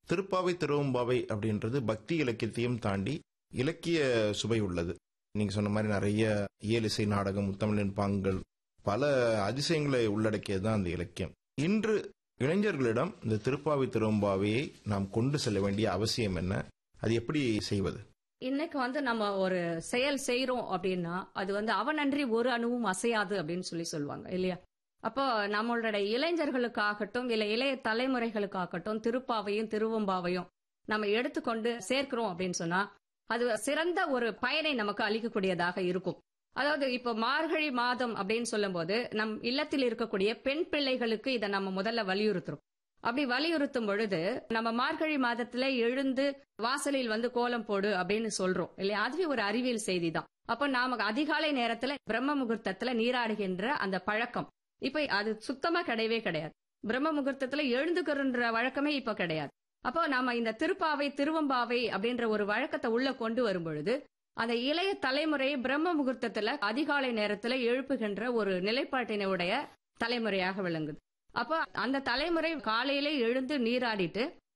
திருப்பாவை திருவம்பாவை அப்படின்றது பக்தி இலக்கியத்தையும் தாண்டி இலக்கிய சுவை உள்ளது நீங்க சொன்ன மாதிரி நிறைய இயலிசை நாடகம் முத்தமிழின் பாங்கள் பல அதிசயங்களை உள்ளடக்கியது தான் அந்த இலக்கியம் இன்று இளைஞர்களிடம் இந்த திருப்பாவை திருவம்பாவையை நாம் கொண்டு செல்ல வேண்டிய அவசியம் என்ன அது எப்படி செய்வது இன்னைக்கு வந்து நம்ம ஒரு செயல் செய்யறோம் அப்படின்னா அது வந்து அவனன்றி ஒரு அணுவும் அசையாது அப்படின்னு சொல்லி சொல்லுவாங்க இல்லையா அப்போ நம்மளுடைய இளைஞர்களுக்காகட்டும் இல்ல இளைய தலைமுறைகளுக்காகட்டும் திருப்பாவையும் திருவம்பாவையும் நம்ம எடுத்துக்கொண்டு சேர்க்கிறோம் அப்படின்னு சொன்னா அது சிறந்த ஒரு பயனை நமக்கு அளிக்கக்கூடியதாக இருக்கும் அதாவது இப்போ மார்கழி மாதம் அப்படின்னு சொல்லும்போது நம் இல்லத்தில் இருக்கக்கூடிய பெண் பிள்ளைகளுக்கு இதை நம்ம முதல்ல வலியுறுத்துறோம் அப்படி வலியுறுத்தும் பொழுது நம்ம மார்கழி மாதத்துல எழுந்து வாசலில் வந்து கோலம் போடு அப்படின்னு சொல்றோம் இல்லையா அதுவே ஒரு அறிவியல் செய்தி தான் அப்ப நாம அதிகாலை நேரத்துல பிரம்ம முகூர்த்தத்துல நீராடுகின்ற அந்த பழக்கம் இப்ப அது சுத்தமா கிடையவே கிடையாது பிரம்ம முகூர்த்தத்துல எழுந்துக்கிறன்ற வழக்கமே இப்ப கிடையாது அப்போ நாம இந்த திருப்பாவை திருவம்பாவை அப்படின்ற ஒரு வழக்கத்தை உள்ள கொண்டு வரும் பொழுது அந்த இளைய தலைமுறை பிரம்ம முகூர்த்தத்துல அதிகாலை நேரத்துல எழுப்புகின்ற ஒரு நிலைப்பாட்டினுடைய தலைமுறையாக விளங்குது அப்போ அந்த தலைமுறை காலையிலே எழுந்து நீராடிட்டு